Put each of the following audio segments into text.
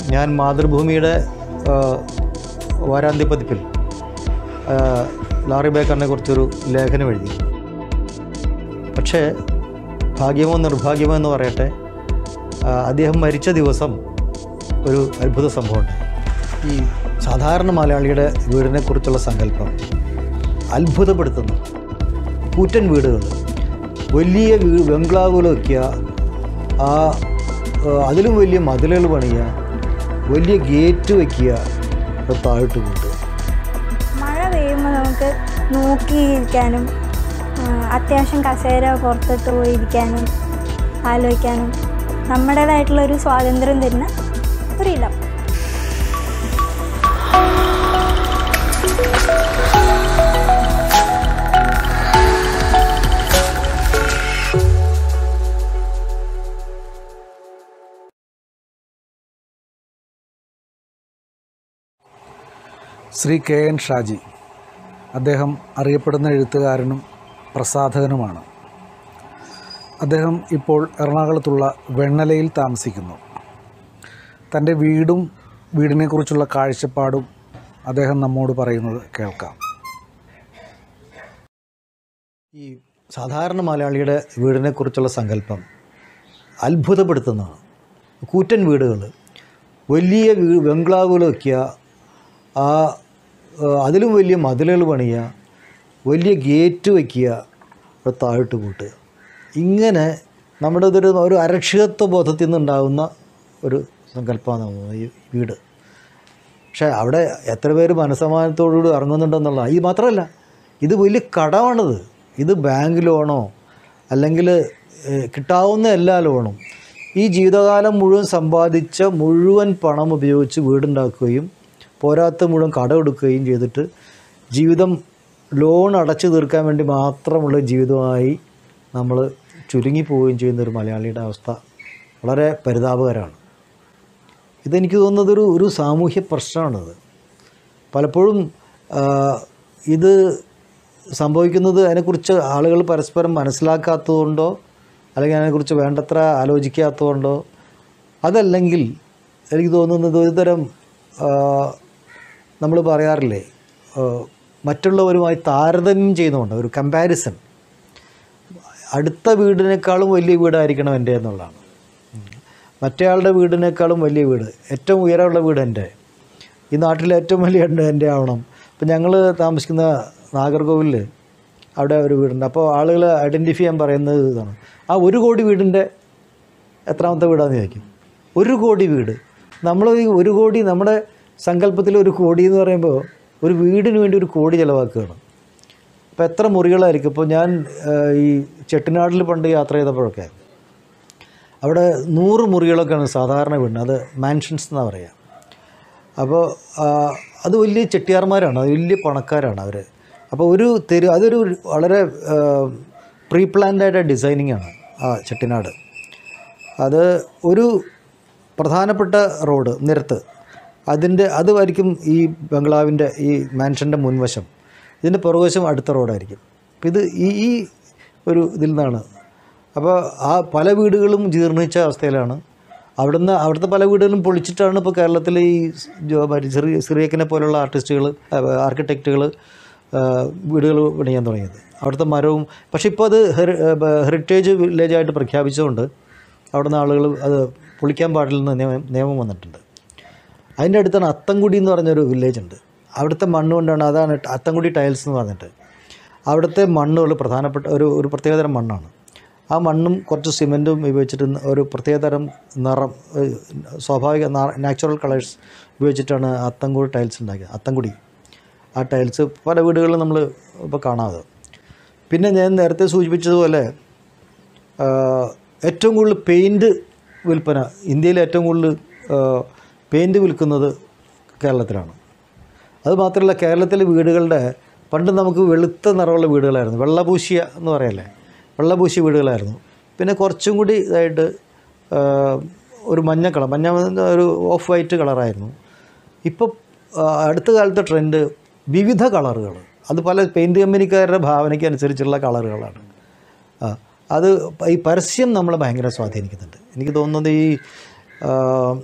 ഞാൻ മാതൃഭൂമിയുടെ ആ, വാരാന്ത്യ പതിപ്പിൽ ആ, ലാറി ബേക്കറിനെ കുറിച്ചൊരു ലേഖനം എഴുതി പക്ഷേ ഭാഗ്യമോ നിർഭാഗ്യമോ എന്ന് പറയട്ടെ ആ, അദ്ദേഹം മരിച്ച ദിവസം ഒരു അത്ഭുത സംഭവമുണ്ട് ഈ സാധാരണ മലയാളിയുടെ വീടിനെ കുറിച്ചുള്ള സങ്കല്പം അത്ഭുതപ്പെടുത്തുന്നു കൂറ്റൻ വീടുകൾ വലിയ വീ ബംഗ്ലാവുകൾ വയ്ക്കുക ആ ആ, അതിലും വലിയ മതിലുകൾ പണിയുക വലിയ ഗേറ്റ് വയ്ക്കുക അത് താഴോട്ട് കൊണ്ടുപോകുക മഴ പെയ്യുമ്പോൾ നമുക്ക് നോക്കിയിരിക്കാനും ആ, അത്യാവശ്യം കസേര പുറത്തിട്ട് പോയി ഇരിക്കാനും ആലോചിക്കാനും നമ്മുടേതായിട്ടുള്ള ഒരു സ്വാതന്ത്ര്യം തരുന്ന ഒരിടം ശ്രീ കെ എൻ ഷാജി അദ്ദേഹം അറിയപ്പെടുന്ന എഴുത്തുകാരനും പ്രസാധകനുമാണ് അദ്ദേഹം ഇപ്പോൾ എറണാകുളത്തുള്ള വെണ്ണലയിൽ താമസിക്കുന്നു തൻ്റെ വീടും വീടിനെക്കുറിച്ചുള്ള കാഴ്ചപ്പാടും അദ്ദേഹം നമ്മോട് പറയുന്നത് കേൾക്കാം ഈ സാധാരണ മലയാളിയുടെ വീടിനെ കുറിച്ചുള്ള സങ്കല്പം അത്ഭുതപ്പെടുത്തുന്നതാണ് കൂറ്റൻ വീടുകൾ വലിയ വീ ബംഗ്ലാവുകൾ വയ്ക്കുക ആ ആ, അതിലും വലിയ മതിലുകൾ പണിയുക വലിയ ഗേറ്റ് വയ്ക്കുക അത് താഴോട്ട് കൂട്ടുക ഇങ്ങനെ നമ്മുടെ ഇതൊരു ഒരു അരക്ഷിതത്വ ബോധത്തിൽ നിന്നുണ്ടാകുന്ന ഒരു സങ്കല്പമാണ് ഈ വീട് പക്ഷേ അവിടെ എത്ര പേര് മനസ്സമാനത്തോടുകൂടി ഇറങ്ങുന്നുണ്ടെന്നുള്ള ഇത് മാത്രമല്ല ഇത് വലിയ കടമാണിത് ഇത് ബാങ്ക് ലോണോ അല്ലെങ്കിൽ ഏഹ്, കിട്ടാവുന്ന എല്ലാ ലോണും ഈ ജീവിതകാലം മുഴുവൻ സമ്പാദിച്ച മുഴുവൻ പണം ഉപയോഗിച്ച് വീടുണ്ടാക്കുകയും പോരാത്ത മുഴുവൻ കടമെടുക്കുകയും ചെയ്തിട്ട് ജീവിതം ലോൺ അടച്ചു തീർക്കാൻ വേണ്ടി മാത്രമുള്ള ജീവിതമായി നമ്മൾ ചുരുങ്ങിപ്പോവുകയും ചെയ്യുന്ന ഒരു മലയാളിയുടെ അവസ്ഥ വളരെ പരിതാപകരമാണ് ഇതെനിക്ക് തോന്നുന്നത് ഒരു ഒരു സാമൂഹ്യ പ്രശ്നമാണിത് പലപ്പോഴും ആ, ഇത് സംഭവിക്കുന്നത് അതിനെക്കുറിച്ച് ആളുകൾ പരസ്പരം മനസ്സിലാക്കാത്തതുകൊണ്ടോ അല്ലെങ്കിൽ അതിനെക്കുറിച്ച് വേണ്ടത്ര ആലോചിക്കാത്തതുകൊണ്ടോ അതല്ലെങ്കിൽ എനിക്ക് തോന്നുന്നത് ഒരുതരം നമ്മൾ പറയാറില്ലേ ആ, മറ്റുള്ളവരുമായി താരതമ്യം ചെയ്യുന്നുണ്ട് ഒരു കമ്പാരിസൺ അടുത്ത വീടിനേക്കാളും വലിയ വീടായിരിക്കണം എൻ്റെ എന്നുള്ളതാണ് മറ്റേയാളുടെ വീടിനേക്കാളും വലിയ വീട് ഏറ്റവും ഉയരമുള്ള വീട് എൻ്റെ ഈ നാട്ടിലെ ഏറ്റവും വലിയ ഉണ്ട് എൻ്റെ ആവണം ഇപ്പം ഞങ്ങൾ താമസിക്കുന്ന നാഗർകോവിലിൽ അവിടെ ഒരു വീടുണ്ട് അപ്പോൾ ആളുകൾ ഐഡൻറ്റിഫൈ ചെയ്യാൻ പറയുന്നത് ഇതാണ് ആ ഒരു കോടി വീടിൻ്റെ എത്രാമത്തെ വീടാന്ന് ചോദിക്കും ഒരു കോടി വീട് നമ്മൾ ഈ ഒരു കോടി നമ്മുടെ സങ്കല്പത്തിൽ ഒരു കോടി എന്ന് പറയുമ്പോൾ ഒരു വീടിന് വേണ്ടി ഒരു കോടി ചിലവാക്കുകയാണ് അപ്പോൾ എത്ര മുറികളായിരിക്കും ഇപ്പോൾ ഞാൻ ആ, ഈ ചെട്ടിനാടിൽ പണ്ട് യാത്ര ചെയ്തപ്പോഴൊക്കെ അവിടെ നൂറ് മുറികളൊക്കെയാണ് സാധാരണ വീടിന് അത് മാൻഷൻസ് എന്നാണ് പറയുക അപ്പോൾ ആ, അത് വലിയ ചെട്ടിയാർമാരാണ് അത് വലിയ പണക്കാരാണ് അവർ അപ്പോൾ ഒരു തെരു അതൊരു വളരെ പ്രീ പ്ലാൻഡായിട്ട് ഡിസൈനിങ് ആണ് ആ ചെട്ടിനാട് അത് ഒരു പ്രധാനപ്പെട്ട റോഡ് നിരത്ത് അതിൻ്റെ അതുമായിരിക്കും ഈ ബംഗ്ലാവിൻ്റെ ഈ മാൻഷൻ്റെ മുൻവശം ഇതിൻ്റെ പുറകുവശം അടുത്ത റോഡായിരിക്കും അപ്പോൾ ഇത് ഈ ഈ ഒരു ഇതിൽ നിന്നാണ് അപ്പോൾ ആ പല വീടുകളും ജീർണിച്ച അവസ്ഥയിലാണ് അവിടുന്ന് അവിടുത്തെ പല വീടുകളും പൊളിച്ചിട്ടാണ് ഇപ്പോൾ കേരളത്തിലെ ഈ ജോ മറ്റേ സിറി സിറിയക്കിനെ പോലുള്ള ആർട്ടിസ്റ്റുകൾ ആർക്കിടെക്റ്റുകൾ വീടുകൾ പണിയാൻ തുടങ്ങിയത് അവിടുത്തെ മരവും പക്ഷേ ഇപ്പോൾ അത് ഹെറി ഹെറിറ്റേജ് വില്ലേജായിട്ട് പ്രഖ്യാപിച്ചുകൊണ്ട് അവിടുന്ന് ആളുകൾ അത് പൊളിക്കാൻ പാടില്ലെന്ന് നിയമം നിയമം വന്നിട്ടുണ്ട് അതിൻ്റെ അടുത്താണ് അത്തംകുടി എന്ന് പറഞ്ഞൊരു വില്ലേജ് ഉണ്ട് അവിടുത്തെ മണ്ണ് കൊണ്ടാണ് അതാണ് അത്തംകുടി ടൈൽസ് എന്ന് പറഞ്ഞിട്ട് അവിടുത്തെ മണ്ണുകൾ പ്രധാനപ്പെട്ട ഒരു ഒരു പ്രത്യേകതരം മണ്ണാണ് ആ മണ്ണും കുറച്ച് സിമെൻറ്റും ഉപയോഗിച്ചിട്ട് ഒരു പ്രത്യേകതരം നിറം ഏഹ്, സ്വാഭാവിക നാച്ചുറൽ കളേഴ്സ് ഉപയോഗിച്ചിട്ടാണ് അത്തംകുടി ടൈൽസ് ഉണ്ടാക്കിയത് അത്തംകുടി ആ ടൈൽസ് പല വീടുകളിലും നമ്മൾ ഇപ്പോൾ കാണാതെ പിന്നെ ഞാൻ നേരത്തെ സൂചിപ്പിച്ചതുപോലെ ആഹ്, ഏറ്റവും കൂടുതൽ പെയിൻറ്റ് വിൽപ്പന ഇന്ത്യയിൽ ഏറ്റവും കൂടുതൽ പെയിൻറ്റ് വിൽക്കുന്നത് കേരളത്തിലാണ് അത് മാത്രമല്ല കേരളത്തിലെ വീടുകളുടെ പണ്ട് നമുക്ക് വെളുത്ത നിറമുള്ള വീടുകളായിരുന്നു വെള്ളപൂശിയ എന്ന് പറയല്ലേ വെള്ളപൂശിയ വീടുകളായിരുന്നു പിന്നെ കുറച്ചും കൂടി ഇതായിട്ട് ആ, ഒരു മഞ്ഞ കളർ മഞ്ഞ ഒരു ഓഫ് വൈറ്റ് കളറായിരുന്നു ഇപ്പോൾ അടുത്ത കാലത്തെ ട്രെൻഡ് വിവിധ കളറുകൾ അത് പല പെയിൻറ്റ് കമ്പനിക്കാരുടെ ഭാവനയ്ക്ക് അനുസരിച്ചുള്ള കളറുകളാണ് ആ അത് ഈ പരസ്യം നമ്മളെ ഭയങ്കര സ്വാധീനിക്കുന്നുണ്ട് എനിക്ക് തോന്നുന്നത് ഈ ആ,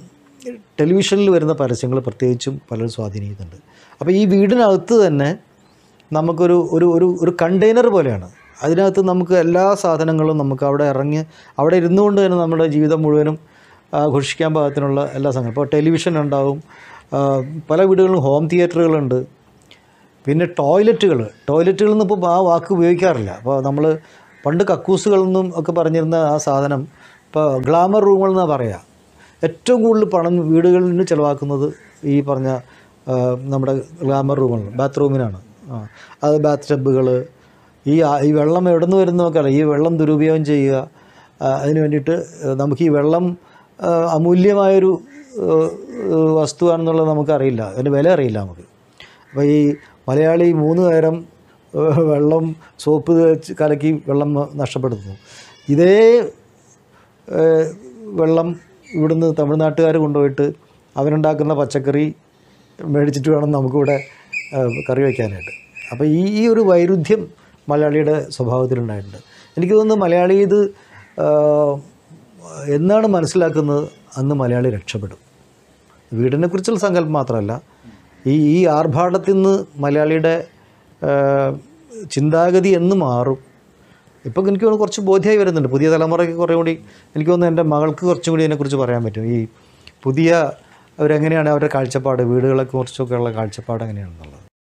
ടെലിവിഷനിൽ വരുന്ന പരസ്യങ്ങൾ പ്രത്യേകിച്ചും പലരും സ്വാധീനിക്കുന്നുണ്ട് അപ്പോൾ ഈ വീടിനകത്ത് തന്നെ നമുക്കൊരു ഒരു ഒരു ഒരു കണ്ടെയ്നർ പോലെയാണ് അതിനകത്ത് നമുക്ക് എല്ലാ സാധനങ്ങളും നമുക്ക് അവിടെ ഇറങ്ങി അവിടെ ഇരുന്നുകൊണ്ട് തന്നെ നമ്മുടെ ജീവിതം മുഴുവനും ആഘോഷിക്കാൻ പാകത്തിനുള്ള എല്ലാ സംഗതി ഇപ്പോൾ ടെലിവിഷൻ ഉണ്ടാവും ആ, പല വീടുകളിലും ഹോം തിയേറ്ററുകളുണ്ട് പിന്നെ ടോയ്ലറ്റുകൾ ടോയ്ലറ്റുകൾ നിന്ന് ഇപ്പോൾ ആ വാക്ക് ഉപയോഗിക്കാറില്ല അപ്പോൾ നമ്മൾ പണ്ട് കക്കൂസുകളെന്നും ഒക്കെ പറഞ്ഞിരുന്ന ആ സാധനം ഇപ്പോൾ ഗ്ലാമർ റൂമുകൾ എന്നാണ് പറയുക ഏറ്റവും കൂടുതൽ പണം വീടുകളിൽ നിന്ന് ചിലവാക്കുന്നത് ഈ പറഞ്ഞ ആ, നമ്മുടെ ഗ്ലാമർ റൂമുകൾ ബാത്റൂമിനാണ് ആ അത് ബാത്ത് ടബുകൾ ഈ ആ- ഈ വെള്ളം എവിടെ നിന്ന് വരുന്ന നോക്കാറില്ല ഈ വെള്ളം ദുരുപയോഗം ചെയ്യുക ആ, അതിന് വേണ്ടിയിട്ട് നമുക്ക് ഈ വെള്ളം ആ, അമൂല്യമായൊരു ആ, ആ, വസ്തുവാണെന്നുള്ളത് നമുക്കറിയില്ല അതിൻ്റെ വില അറിയില്ല നമുക്ക് അപ്പോൾ ഈ മലയാളി മൂന്ന് നേരം ഏഹ്, വെള്ളം സോപ്പ് തേച്ച് കലക്കി വെള്ളം നഷ്ടപ്പെടുത്തുന്നു ഇതേ ഏഹ്, വെള്ളം ഇവിടുന്ന് തമിഴ്നാട്ടുകാർ കൊണ്ടുപോയിട്ട് അവരുണ്ടാക്കുന്ന പച്ചക്കറി മേടിച്ചിട്ട് വേണം നമുക്കിവിടെ ഏഹ്, കറി വയ്ക്കാനായിട്ട് അപ്പോൾ ഈ ഈ ഒരു വൈരുദ്ധ്യം മലയാളിയുടെ സ്വഭാവത്തിലുണ്ടായിട്ടുണ്ട് എനിക്ക് തോന്നുന്നു മലയാളി ഇത് ഏഹ്, എന്നാണ് മനസ്സിലാക്കുന്നത് അന്ന് മലയാളി രക്ഷപ്പെടും വീടിനെ കുറിച്ചുള്ള സങ്കല്പം മാത്രമല്ല ഈ ഈ ആർഭാടത്തിൽ നിന്ന് മലയാളിയുടെ ആ, ചിന്താഗതി എന്ന് മാറും ഇപ്പം എനിക്ക് തോന്നുന്നു കുറച്ച് ബോധ്യമായി വരുന്നുണ്ട് പുതിയ തലമുറയ്ക്ക് കുറേ കൂടി എനിക്ക് തോന്നുന്നു എൻ്റെ മകൾക്ക് കുറച്ചും കൂടി ഇതിനെക്കുറിച്ച് പറയാൻ പറ്റും ഈ പുതിയ അവരെങ്ങനെയാണ് അവരുടെ കാഴ്ചപ്പാട് വീടുകളെ കുറിച്ചൊക്കെയുള്ള കാഴ്ചപ്പാട് എങ്ങനെയാണെന്നുള്ളത്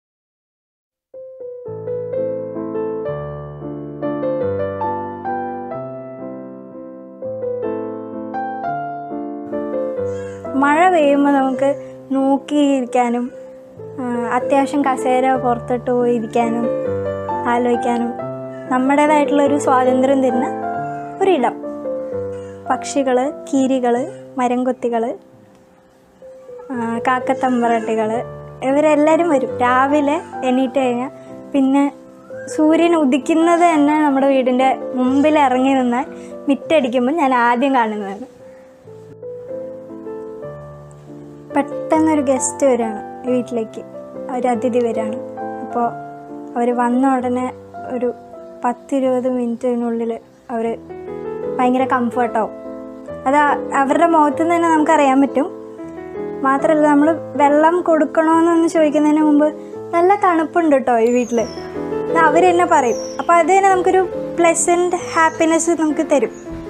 മഴ പെയ്യുമ്പോൾ നമുക്ക് നോക്കിയിരിക്കാനും ആ, അത്യാവശ്യം കസേര പുറത്തിട്ട് പോയി ഇരിക്കാനും ആലോചിക്കാനും നമ്മുടേതായിട്ടുള്ള ഒരു സ്വാതന്ത്ര്യം തരുന്ന ഒരിടം പക്ഷികൾ കീരികൾ മരംകൊത്തികൾ കാക്കത്തമ്പറട്ടികൾ ഇവരെല്ലാവരും വരും രാവിലെ എണീറ്റ് കഴിഞ്ഞാൽ പിന്നെ സൂര്യൻ ഉദിക്കുന്നത് തന്നെ നമ്മുടെ വീടിൻ്റെ മുമ്പിൽ ഇറങ്ങി നിന്നാൽ മിറ്റടിക്കുമ്പോൾ ഞാൻ ആദ്യം കാണുന്നതാണ് പെട്ടെന്നൊരു ഗസ്റ്റ് വരികയാണ് വീട്ടിലേക്ക് ഒരു അതിഥി വരികയാണ് അപ്പോൾ അവർ വന്ന ഉടനെ ഒരു പത്തിരുപത് മിനിറ്റിനുള്ളിൽ അവർ ഭയങ്കര കംഫർട്ടാവും അത് ആ- അവരുടെ മുഖത്ത് നിന്ന് തന്നെ നമുക്കറിയാൻ പറ്റും മാത്രമല്ല നമ്മൾ വെള്ളം കൊടുക്കണമെന്നൊന്ന് ചോദിക്കുന്നതിന് മുമ്പ് നല്ല തണുപ്പുണ്ട് കേട്ടോ ഈ വീട്ടിൽ അവർ തന്നെ പറയും അപ്പോൾ അത് തന്നെ നമുക്കൊരു പ്ലസൻറ്റ് ഹാപ്പിനെസ് നമുക്ക് തരും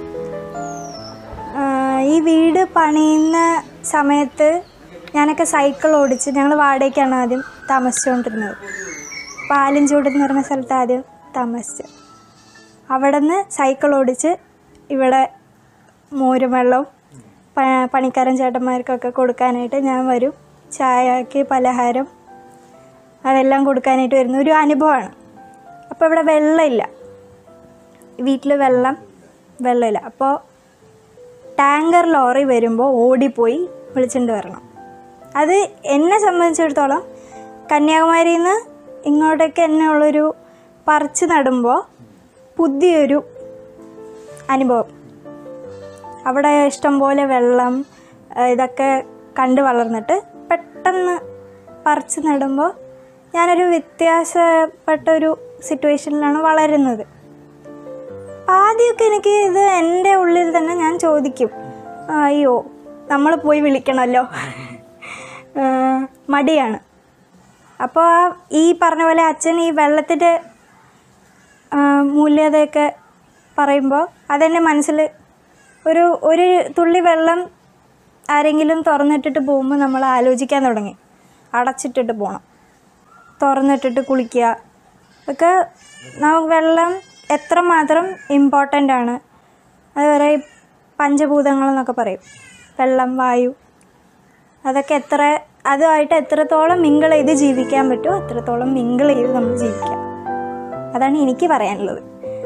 ആഹ് ഈ വീട് പണിയുന്ന സമയത്ത് ഞാനൊക്കെ സൈക്കിൾ ഓടിച്ച് ഞങ്ങൾ വാടകയ്ക്കാണ് ആദ്യം താമസിച്ചുകൊണ്ടിരുന്നത് പാലിൻചൂട് എന്ന് പറഞ്ഞ സ്ഥലത്ത് ആദ്യം താമസിച്ച് അവിടെ നിന്ന് സൈക്കിൾ ഓടിച്ച് ഇവിടെ മോരും വെള്ളവും പ- പണിക്കാരൻ ചേട്ടന്മാർക്കൊക്കെ കൊടുക്കാനായിട്ട് ഞാൻ വരും ചായക്ക് പലഹാരം അതെല്ലാം കൊടുക്കാനായിട്ട് വരുന്ന ഒരു അനുഭവമാണ് അപ്പോൾ ഇവിടെ വെള്ളമില്ല വീട്ടിൽ വെള്ളം വെള്ളമില്ല അപ്പോൾ ടാങ്കർ ലോറി വരുമ്പോൾ ഓടിപ്പോയി വിളിച്ചിട്ട് വരണം അത് എന്നെ സംബന്ധിച്ചിടത്തോളം കന്യാകുമാരിയിൽ നിന്ന് ഇങ്ങോട്ടേക്ക് എന്നെ ഉള്ളൊരു പറിച്ച് നടുമ്പോൾ പുതിയൊരു അനുഭവം അവിടെ ഇഷ്ടംപോലെ വെള്ളം ഏഹ് ഇതൊക്കെ കണ്ട് വളർന്നിട്ട് പെട്ടെന്ന് പറിച്ച് നടുമ്പോൾ ഞാനൊരു വ്യത്യാസപ്പെട്ട ഒരു സിറ്റുവേഷനിലാണ് വളരുന്നത് ആദ്യമൊക്കെ എനിക്ക് ഇത് എൻ്റെ ഉള്ളിൽ തന്നെ ഞാൻ ചോദിക്കും "ആ, അയ്യോ നമ്മൾ പോയി വിളിക്കണമല്ലോ ആ, മടിയാണ് അപ്പോൾ ആ ഈ പറഞ്ഞ പോലെ അച്ഛൻ ഈ വെള്ളത്തിൻ്റെ ആ, മൂല്യതയൊക്കെ പറയുമ്പോൾ അതെൻ്റെ മനസ്സിൽ ഒരു ഒരു തുള്ളി വെള്ളം ആരെങ്കിലും തുറന്നിട്ടിട്ട് പോകുമ്പോൾ നമ്മൾ ആലോചിക്കാൻ തുടങ്ങി അടച്ചിട്ടിട്ട് പോകണം തുറന്നിട്ടിട്ട് കുളിക്കുക ഒക്കെ നമുക്ക് വെള്ളം എത്രമാത്രം ഇമ്പോർട്ടൻ്റ് ആണ് അതുപോലെ ഈ പഞ്ചഭൂതങ്ങൾ എന്നൊക്കെ പറയും വെള്ളം വായു അതൊക്കെ എത്ര അതുമായിട്ട് എത്രത്തോളം മിങ്കിൾ ചെയ്ത് ജീവിക്കാൻ പറ്റുമോ അത്രത്തോളം മിങ്കിൾ ചെയ്ത് നമ്മൾ ജീവിക്കാം അതാണ് എനിക്ക് പറയാനുള്ളത്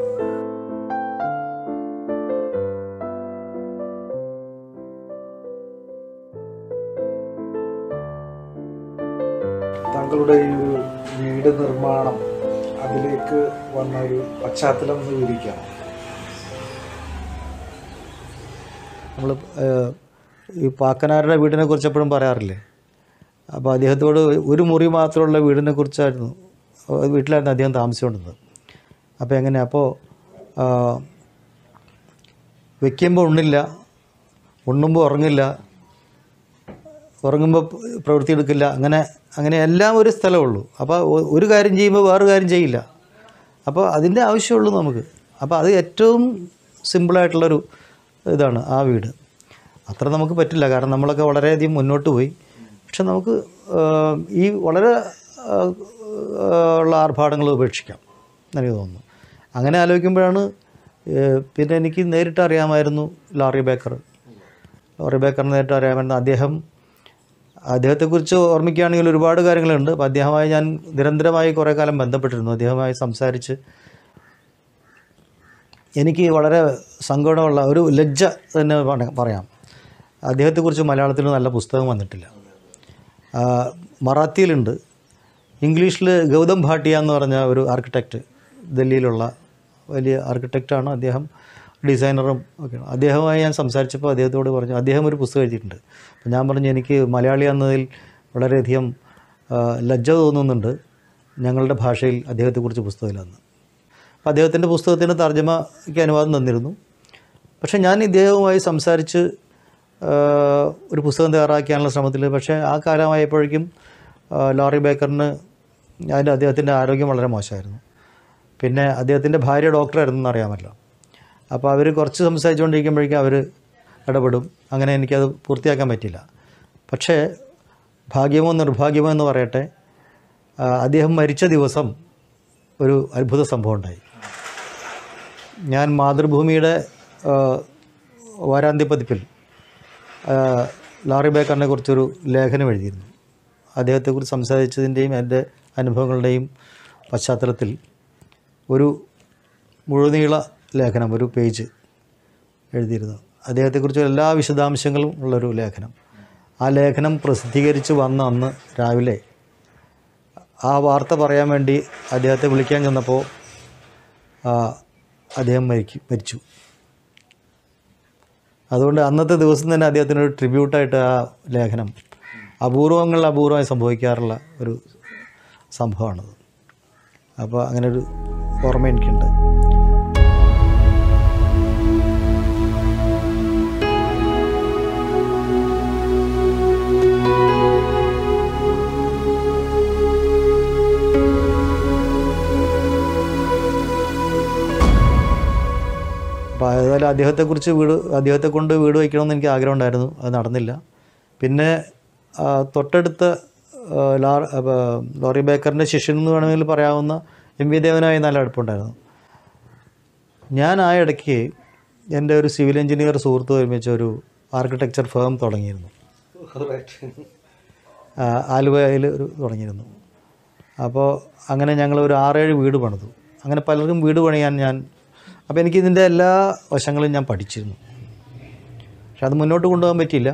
താങ്കളുടെ ഈ ഒരു വീട് നിർമ്മാണം അതിലേക്ക് വന്ന ഒരു പശ്ചാത്തലം ഒന്ന് വിവരിക്കണം നമ്മൾ ഈ പാക്കനാരുടെ വീടിനെ കുറിച്ച് എപ്പോഴും പറയാറില്ലേ അപ്പോൾ അദ്ദേഹത്തോട് ഒരു മുറി മാത്രമുള്ള വീടിനെ കുറിച്ചായിരുന്നു ആ വീട്ടിലായിരുന്നു അദ്ദേഹം താമസിച്ചുകൊണ്ടിരുന്നത് അപ്പോൾ എങ്ങനെ അപ്പോൾ വെക്കുമ്പോൾ ഉണ്ണില്ല ഉണ്ണുമ്പോൾ ഉറങ്ങില്ല ഉറങ്ങുമ്പോൾ പ്രവൃത്തി എടുക്കില്ല അങ്ങനെ അങ്ങനെ എല്ലാം ഒരു സ്ഥലമുള്ളൂ അപ്പോൾ ഒ- ഒരു കാര്യം ചെയ്യുമ്പോൾ വേറൊരു കാര്യം ചെയ്യില്ല അപ്പോൾ അതിൻ്റെ ആവശ്യമുള്ളൂ നമുക്ക് അപ്പോൾ അത് ഏറ്റവും സിമ്പിളായിട്ടുള്ളൊരു ഇതാണ് ആ വീട് അത്ര നമുക്ക് പറ്റില്ല കാരണം നമ്മളൊക്കെ വളരെയധികം മുന്നോട്ട് പോയി പക്ഷെ നമുക്ക് ആ, ഈ വളരെ ആ, ആ, ഉള്ള ആർഭാടങ്ങൾ ഉപേക്ഷിക്കാം എനിക്ക് തോന്നുന്നു അങ്ങനെ ആലോചിക്കുമ്പോഴാണ് ഏ, പിന്നെ എനിക്ക് നേരിട്ട് അറിയാമായിരുന്നു ലാറി ബേക്കർ ലോറി ബേക്കറിനെ നേരിട്ട് അറിയാമായിരുന്നു അദ്ദേഹം അദ്ദേഹത്തെക്കുറിച്ച് ഓർമ്മിക്കുകയാണെങ്കിൽ ഒരുപാട് കാര്യങ്ങളുണ്ട് അപ്പോൾ അദ്ദേഹവുമായി ഞാൻ നിരന്തരമായി കുറേ കാലം ബന്ധപ്പെട്ടിരുന്നു അദ്ദേഹവുമായി സംസാരിച്ച് എനിക്ക് വളരെ സങ്കടമുള്ള ഒരു ലജ്ജ തന്നെ പറ- പറയാം അദ്ദേഹത്തെക്കുറിച്ച് മലയാളത്തിൽ നല്ല പുസ്തകം വന്നിട്ടില്ല ആ, മറാത്തിയിലുണ്ട് ഇംഗ്ലീഷിൽ ഗൗതം ഭാട്ടിയ എന്ന് പറഞ്ഞ ഒരു ആർക്കിടെക്റ്റ് ഡൽഹിയിലുള്ള വലിയ ആർക്കിടെക്റ്റാണ് അദ്ദേഹം ഡിസൈനറും ഒക്കെയാണ് അദ്ദേഹവുമായി ഞാൻ സംസാരിച്ചപ്പോൾ അദ്ദേഹത്തോട് പറഞ്ഞു അദ്ദേഹം ഒരു പുസ്തകം എഴുതിയിട്ടുണ്ട് അപ്പോൾ ഞാൻ പറഞ്ഞു എനിക്ക് മലയാളി എന്നതിൽ വളരെയധികം ആ, ലജ്ജ തോന്നുന്നുണ്ട് ഞങ്ങളുടെ ഭാഷയിൽ അദ്ദേഹത്തെക്കുറിച്ച് പുസ്തകമില്ലെന്ന് അപ്പോൾ അദ്ദേഹത്തിൻ്റെ പുസ്തകത്തിന് തർജ്ജമയ്ക്ക് അനുവാദം തന്നിരുന്നു പക്ഷേ ഞാൻ ഇദ്ദേഹവുമായി സംസാരിച്ച് ആ, ഒരു പുസ്തകം തയ്യാറാക്കാനുള്ള ശ്രമത്തിൽ പക്ഷേ ആ കാലമായപ്പോഴേക്കും ആ, ലോറി ബേക്കറിന് അതിൻ്റെ അദ്ദേഹത്തിൻ്റെ ആരോഗ്യം വളരെ മോശമായിരുന്നു പിന്നെ അദ്ദേഹത്തിൻ്റെ ഭാര്യ ഡോക്ടറായിരുന്നു എന്നറിയാമല്ലോ അപ്പോൾ അവർ കുറച്ച് സംസാരിച്ചുകൊണ്ടിരിക്കുമ്പോഴേക്കും അവർ ഇടപെടും അങ്ങനെ എനിക്കത് പൂർത്തിയാക്കാൻ പറ്റില്ല പക്ഷേ ഭാഗ്യമോ നിർഭാഗ്യമോ എന്ന് പറയട്ടെ ആ, അദ്ദേഹം മരിച്ച ദിവസം ഒരു അത്ഭുത സംഭവം ഉണ്ടായി ഞാൻ മാതൃഭൂമിയുടെ ആ, വാരാന്ത്യ പതിപ്പിൽ ആ, ലാറി ബേക്കറിനെ കുറിച്ചൊരു ലേഖനം എഴുതിയിരുന്നു അദ്ദേഹത്തെക്കുറിച്ച് സംസാരിച്ചതിൻ്റെയും എൻ്റെ അനുഭവങ്ങളുടെയും പശ്ചാത്തലത്തിൽ ഒരു മുഴുനീള ലേഖനം ഒരു പേജ് എഴുതിയിരുന്നു അദ്ദേഹത്തെക്കുറിച്ച് എല്ലാ വിശദാംശങ്ങളും ഉള്ളൊരു ലേഖനം ആ ലേഖനം പ്രസിദ്ധീകരിച്ച് വന്ന അന്ന് രാവിലെ ആ വാർത്ത പറയാൻ വേണ്ടി അദ്ദേഹത്തെ വിളിക്കാൻ ചെന്നപ്പോൾ ആ, അദ്ദേഹം മരിക്കും മരിച്ചു അതുകൊണ്ട് അന്നത്തെ ദിവസം തന്നെ അദ്ദേഹത്തിനൊരു ട്രിബ്യൂട്ടായിട്ട് ആ ലേഖനം അപൂർവങ്ങളിൽ അപൂർവമായി സംഭവിക്കാറുള്ള ഒരു സംഭവമാണത് അപ്പോൾ അങ്ങനെ ഒരു ഓർമ്മ എനിക്കുണ്ട് അപ്പോൾ ഏതായാലും അദ്ദേഹത്തെക്കുറിച്ച് വീട് അദ്ദേഹത്തെ കൊണ്ട് വീട് വയ്ക്കണമെന്ന് എനിക്ക് ആഗ്രഹം ഉണ്ടായിരുന്നു അത് നടന്നില്ല പിന്നെ ആ, തൊട്ടടുത്ത ആ, ലാർ ആ, ലോറി ബേക്കറിൻ്റെ ശിഷ്യൻ എന്ന് വേണമെങ്കിൽ പറയാവുന്ന എം വി ദേവനായി നല്ല അടുപ്പമുണ്ടായിരുന്നു ഞാൻ ആ ഇടയ്ക്ക് എൻ്റെ ഒരു സിവിൽ എഞ്ചിനീയർ സുഹൃത്ത് ഒരുമിച്ച് ഒരു ആർക്കിടെക്ചർ ഫേം തുടങ്ങിയിരുന്നു ആ, ആലുവയിൽ ഒരു തുടങ്ങിയിരുന്നു അപ്പോൾ അങ്ങനെ ഞങ്ങൾ ഒരു ആറേഴ് വീട് പണിതു അങ്ങനെ പലർക്കും വീട് പണിയാൻ ഞാൻ അപ്പോൾ എനിക്കിതിൻ്റെ എല്ലാ വശങ്ങളും ഞാൻ പഠിച്ചിരുന്നു പക്ഷെ അത് മുന്നോട്ട് കൊണ്ടുപോകാൻ പറ്റിയില്ല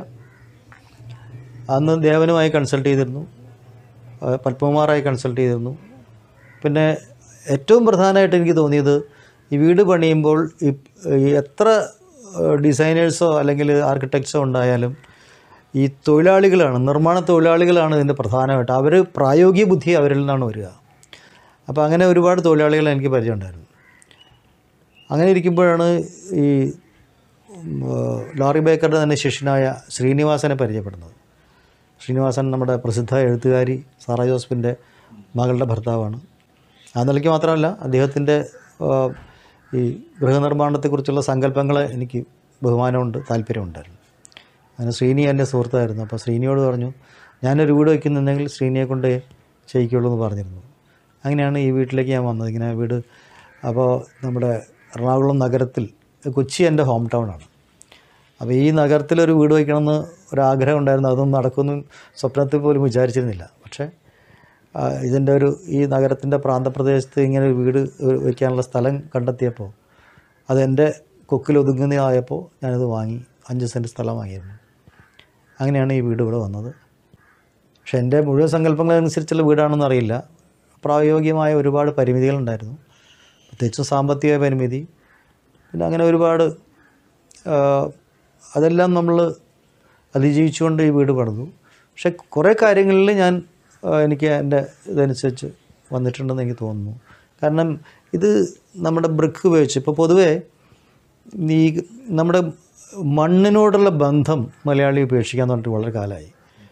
അന്ന് ദേവനുമായി കൺസൾട്ട് ചെയ്തിരുന്നു ആ, പത്മകുമാറായി കൺസൾട്ട് ചെയ്തിരുന്നു പിന്നെ ഏറ്റവും പ്രധാനമായിട്ട് എനിക്ക് തോന്നിയത് ഈ വീട് പണിയുമ്പോൾ ഈ ഈ എത്ര ഡിസൈനേഴ്സോ അല്ലെങ്കിൽ ആർക്കിടെക്ട്സോ ഉണ്ടായാലും ഈ തൊഴിലാളികളാണ് നിർമ്മാണ തൊഴിലാളികളാണ് ഇതിൻ്റെ പ്രധാനമായിട്ട് അവർ പ്രായോഗിക ബുദ്ധി അവരിൽ നിന്നാണ് വരിക അപ്പോൾ അങ്ങനെ ഒരുപാട് തൊഴിലാളികളെ എനിക്ക് പരിചയമുണ്ടായിരുന്നു അങ്ങനെ ഇരിക്കുമ്പോഴാണ് ഈ ഉം, ഏഹ്, ലോറി ബേക്കറുടെ തന്നെ ശിഷ്യനായ ശ്രീനിവാസനെ പരിചയപ്പെടുന്നത് ശ്രീനിവാസൻ നമ്മുടെ പ്രസിദ്ധ എഴുത്തുകാരി സാറ ജോസഫിൻ്റെ മകളുടെ ഭർത്താവാണ് ആ നിലയ്ക്ക് മാത്രമല്ല അദ്ദേഹത്തിൻ്റെ ഏഹ്, ഈ ഗൃഹനിർമ്മാണത്തെക്കുറിച്ചുള്ള സങ്കല്പങ്ങളെ എനിക്ക് ബഹുമാനമുണ്ട് താല്പര്യമുണ്ടായിരുന്നു അങ്ങനെ ശ്രീനി എൻ്റെ സുഹൃത്തായിരുന്നു അപ്പോൾ ശ്രീനിയോട് പറഞ്ഞു ഞാനൊരു വീട് വയ്ക്കുന്നുണ്ടെങ്കിൽ ശ്രീനിയെ കൊണ്ട് ചെയ്യിക്കുള്ളൂ എന്ന് പറഞ്ഞിരുന്നു അങ്ങനെയാണ് ഈ വീട്ടിലേക്ക് ഞാൻ വന്നത് ഇങ്ങനെ വീട് അപ്പോൾ നമ്മുടെ എറണാകുളം നഗരത്തിൽ കൊച്ചി എൻ്റെ ഹോം ടൗൺ ആണ് അപ്പോൾ ഈ നഗരത്തിലൊരു വീട് വയ്ക്കണമെന്ന് ഒരാഗ്രഹം ഉണ്ടായിരുന്നു അതൊന്നും നടക്കുമെന്നും സ്വപ്നത്തിൽ പോലും വിചാരിച്ചിരുന്നില്ല പക്ഷേ ആ, ഇതിൻ്റെ ഒരു ഈ നഗരത്തിൻ്റെ പ്രാന്തപ്രദേശത്ത് ഇങ്ങനെ ഒരു വീട് വയ്ക്കാനുള്ള സ്ഥലം കണ്ടെത്തിയപ്പോൾ അതെൻ്റെ കൊക്കിൽ ഒതുങ്ങുന്നതായപ്പോൾ ഞാനത് വാങ്ങി അഞ്ച് സെൻറ്റ് സ്ഥലം വാങ്ങിയിരുന്നു അങ്ങനെയാണ് ഈ വീട് ഇവിടെ വന്നത് പക്ഷേ എൻ്റെ മുഴുവൻ സങ്കല്പങ്ങളനുസരിച്ചുള്ള വീടാണെന്ന് അറിയില്ല പ്രായോഗികമായ ഒരുപാട് പരിമിതികളുണ്ടായിരുന്നു പ്രത്യേകിച്ചും സാമ്പത്തിക പരിമിതി പിന്നെ അങ്ങനെ ഒരുപാട് ആ, അതെല്ലാം നമ്മൾ അതിജീവിച്ചുകൊണ്ട് ഈ വീട് പണിതു പക്ഷെ കുറേ കാര്യങ്ങളിൽ ഞാൻ ആ, എനിക്ക് എൻ്റെ ഇതനുസരിച്ച് വന്നിട്ടുണ്ടെന്ന് എനിക്ക് തോന്നുന്നു കാരണം ഇത് നമ്മുടെ ബ്രിക്ക് ഉപയോഗിച്ച് ഇപ്പോൾ പൊതുവേ ഈ നമ്മുടെ മണ്ണിനോടുള്ള ബന്ധം മലയാളി ഉപേക്ഷിക്കാൻ പറഞ്ഞിട്ട് വളരെ കാലമായി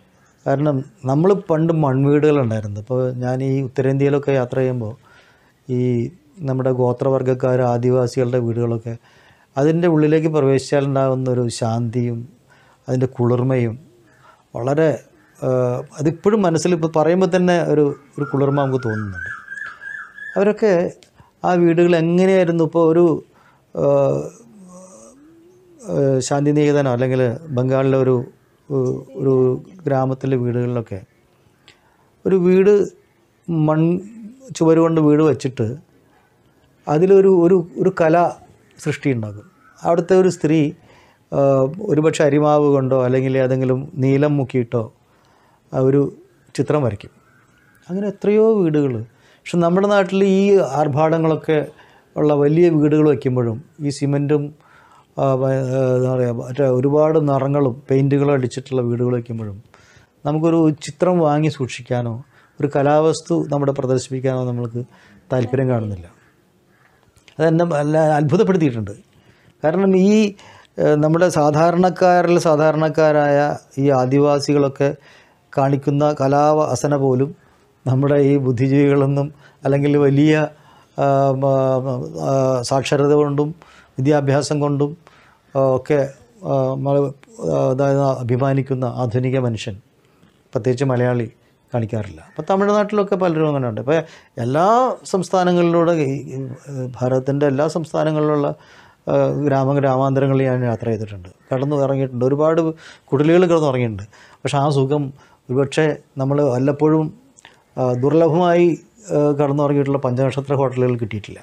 കാരണം നമ്മൾ പണ്ട് മൺവീടുകളുണ്ടായിരുന്നു ഇപ്പോൾ ഞാൻ ഈ ഉത്തരേന്ത്യയിലൊക്കെ യാത്ര ചെയ്യുമ്പോൾ ഈ നമ്മുടെ ഗോത്രവർഗ്ഗക്കാർ ആദിവാസികളുടെ വീടുകളൊക്കെ അതിൻ്റെ ഉള്ളിലേക്ക് പ്രവേശിച്ചാൽ ഉണ്ടാകുന്ന ഒരു ശാന്തിയും അതിൻ്റെ കുളിർമയും വളരെ ആ, അതിപ്പോഴും മനസ്സിൽ ഇപ്പോൾ പറയുമ്പോൾ തന്നെ ഒരു ഒരു കുളിർമ നമുക്ക് തോന്നുന്നുണ്ട് അവരൊക്കെ ആ വീടുകൾ എങ്ങനെയായിരുന്നു ഇപ്പോൾ ഒരു ആ, ആ, ശാന്തിനികേതനോ അല്ലെങ്കിൽ ബംഗാളിലെ ഒരു ഒരു- ഒരു ഗ്രാമത്തിലെ വീടുകളിലൊക്കെ ഒരു വീട് മൺ ചുവര് കൊണ്ട് വീട് വെച്ചിട്ട് അതിലൊരു ഒരു ഒരു കല സൃഷ്ടി ഉണ്ടാകും അവിടുത്തെ ഒരു സ്ത്രീ ആ, ഒരുപക്ഷെ അരിമാവ് കൊണ്ടോ അല്ലെങ്കിൽ ഏതെങ്കിലും നീലം മുക്കിയിട്ടോ ആ ഒരു ചിത്രം വരയ്ക്കും അങ്ങനെ എത്രയോ വീടുകൾ പക്ഷെ നമ്മുടെ നാട്ടിൽ ഈ ആർഭാടങ്ങളൊക്കെ ഉള്ള വലിയ വീടുകൾ വയ്ക്കുമ്പോഴും ഈ സിമൻറ്റും ആ, വ- ആ, എന്താ പറയുക മറ്റേ ഒരുപാട് നിറങ്ങളും പെയിൻറ്റുകളും അടിച്ചിട്ടുള്ള വീടുകൾ വയ്ക്കുമ്പോഴും നമുക്കൊരു ചിത്രം വാങ്ങി സൂക്ഷിക്കാനോ ഒരു കലാവസ്തു നമ്മുടെ പ്രദർശിപ്പിക്കാനോ നമ്മൾക്ക് താല്പര്യം കാണുന്നില്ല അതെന്നെ നല്ല അത്ഭുതപ്പെടുത്തിയിട്ടുണ്ട് കാരണം ഈ ഏഹ്, നമ്മുടെ സാധാരണക്കാരിൽ സാധാരണക്കാരായ ഈ ആദിവാസികളൊക്കെ കാണിക്കുന്ന കലാവാസന പോലും നമ്മുടെ ഈ ബുദ്ധിജീവികളെന്നും അല്ലെങ്കിൽ വലിയ ആ, മ, ആ, സാക്ഷരത കൊണ്ടും വിദ്യാഭ്യാസം കൊണ്ടും ആ, ഒക്കെ ആ, മ- ആ, അതായത് അഭിമാനിക്കുന്ന ആധുനിക മനുഷ്യൻ പ്രത്യേകിച്ച് മലയാളി കാണിക്കാറില്ല അപ്പോൾ തമിഴ്നാട്ടിലൊക്കെ പലരും അങ്ങനെ ഉണ്ട് ഇപ്പോൾ എല്ലാ സംസ്ഥാനങ്ങളിലൂടെ ഈ ഈ ഭാരതത്തിൻ്റെ എല്ലാ സംസ്ഥാനങ്ങളിലുള്ള ആ, ഗ്രാമ ഗ്രാമാന്തരങ്ങളിൽ ഞാൻ യാത്ര ചെയ്തിട്ടുണ്ട് കടന്നു ഇറങ്ങിയിട്ടുണ്ട് ഒരുപാട് കുടിലുകൾ കിടന്നു ഇറങ്ങിയിട്ടുണ്ട് പക്ഷേ ആ സുഖം ഒരുപക്ഷെ നമ്മൾ വല്ലപ്പോഴും ആ, ദുർലഭമായി ആ, കടന്നുറങ്ങിയിട്ടുള്ള പഞ്ചനക്ഷത്ര ഹോട്ടലുകൾ കിട്ടിയിട്ടില്ല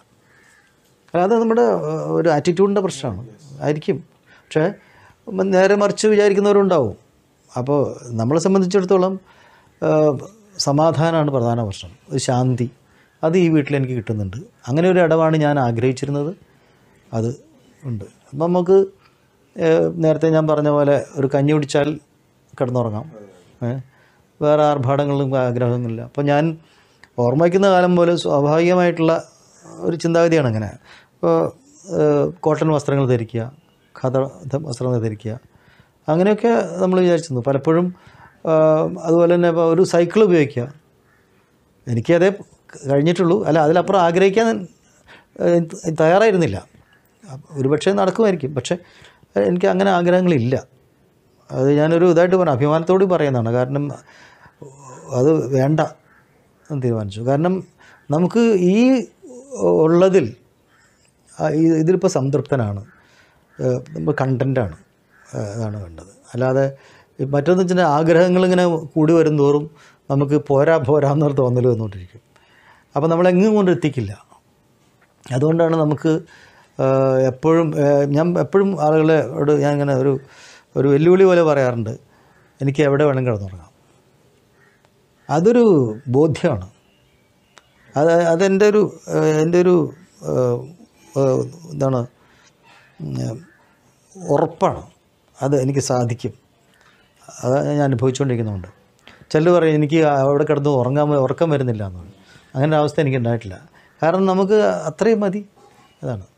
അത് നമ്മുടെ ആ, ഒരു ആറ്റിറ്റ്യൂഡിൻ്റെ പ്രശ്നമാണ് ആയിരിക്കും പക്ഷേ ഉം, നേരെ മറിച്ച് വിചാരിക്കുന്നവരുണ്ടാവും അപ്പോൾ നമ്മളെ സംബന്ധിച്ചിടത്തോളം ആ, സമാധാനമാണ് പ്രധാന പ്രശ്നം ഒരു ശാന്തി അത് ഈ വീട്ടിൽ എനിക്ക് കിട്ടുന്നുണ്ട് അങ്ങനെ ഒരു ഇടവാണ് ഞാൻ ആഗ്രഹിച്ചിരുന്നത് അത് ഉണ്ട് അപ്പം നമുക്ക് ഏ, നേരത്തെ ഞാൻ പറഞ്ഞ പോലെ ഒരു കഞ്ഞി കുടിച്ചാൽ കിടന്നുറങ്ങാം ഏ, വേറെ ആർഭാടങ്ങളും ആഗ്രഹങ്ങളില്ല അപ്പോൾ ഞാൻ ഓർമ്മ വയ്ക്കുന്ന കാലം പോലെ സ്വാഭാവികമായിട്ടുള്ള ഒരു ചിന്താഗതിയാണ് അങ്ങനെ ഇപ്പോൾ കോട്ടൺ വസ്ത്രങ്ങൾ ധരിക്കുക ഖദ വസ്ത്രങ്ങൾ ധരിക്കുക അങ്ങനെയൊക്കെ നമ്മൾ വിചാരിച്ചിരുന്നു പലപ്പോഴും ആ, അതുപോലെ തന്നെ ഇപ്പോൾ ഒരു സൈക്കിൾ ഉപയോഗിക്കുക എനിക്കതേ കഴിഞ്ഞിട്ടുള്ളൂ അല്ല അതിലപ്പുറം ആഗ്രഹിക്കാൻ ഏഹ്, തയ്യാറായിരുന്നില്ല ഒരുപക്ഷെ നടക്കുമായിരിക്കും പക്ഷേ ഏഹ്, എനിക്ക് അങ്ങനെ ആഗ്രഹങ്ങളില്ല അത് ഞാനൊരു ഇതായിട്ട് പറഞ്ഞു അഭിമാനത്തോട് പറയുന്നതാണ് കാരണം അത് വേണ്ട എന്ന് തീരുമാനിച്ചു കാരണം നമുക്ക് ഈ ഉള്ളതിൽ ആ, ഈ- ഇതിലിപ്പോൾ സംതൃപ്തനാണ് ഏഹ്, നമ്മൾ കണ്ടൻ്റാണ് അതാണ് വേണ്ടത് അല്ലാതെ ഈ മറ്റൊന്ന് വെച്ചാൽ ആഗ്രഹങ്ങൾ ഇങ്ങനെ കൂടി വരും തോറും നമുക്ക് പോരാ പോരാ എന്നൊരു തോന്നൽ വന്നുകൊണ്ടിരിക്കും അപ്പോൾ നമ്മളെങ്ങും കൊണ്ട് എത്തിക്കില്ല അതുകൊണ്ടാണ് നമുക്ക് ആഹ്, എപ്പോഴും ആഹ്, ഞാൻ എപ്പോഴും ആളുകളോട് ഞാൻ ഇങ്ങനെ ഒരു ഒരു വെല്ലുവിളി പോലെ പറയാറുണ്ട് എനിക്ക് എവിടെ വേണം കിടന്നുറങ്ങാം അതൊരു ബോധ്യമാണ് അത് അതെൻ്റെ ഒരു ആഹ്, എൻ്റെ ഒരു ആഹ്, ആഹ്, എന്താണ് ഉം, ഉറപ്പാണ് അത് എനിക്ക് സാധിക്കും അത് ഞാൻ അനുഭവിച്ചുകൊണ്ടിരിക്കുന്നുണ്ട് ചിലർ പറയും എനിക്ക് അവിടെ കിടന്ന് ഉറങ്ങാൻ ഉറക്കം വരുന്നില്ല എന്നാണ് അങ്ങനെ ഒരു അവസ്ഥ എനിക്ക് ഉണ്ടായിട്ടില്ല കാരണം നമുക്ക് അത്രയും മതി അതാണ്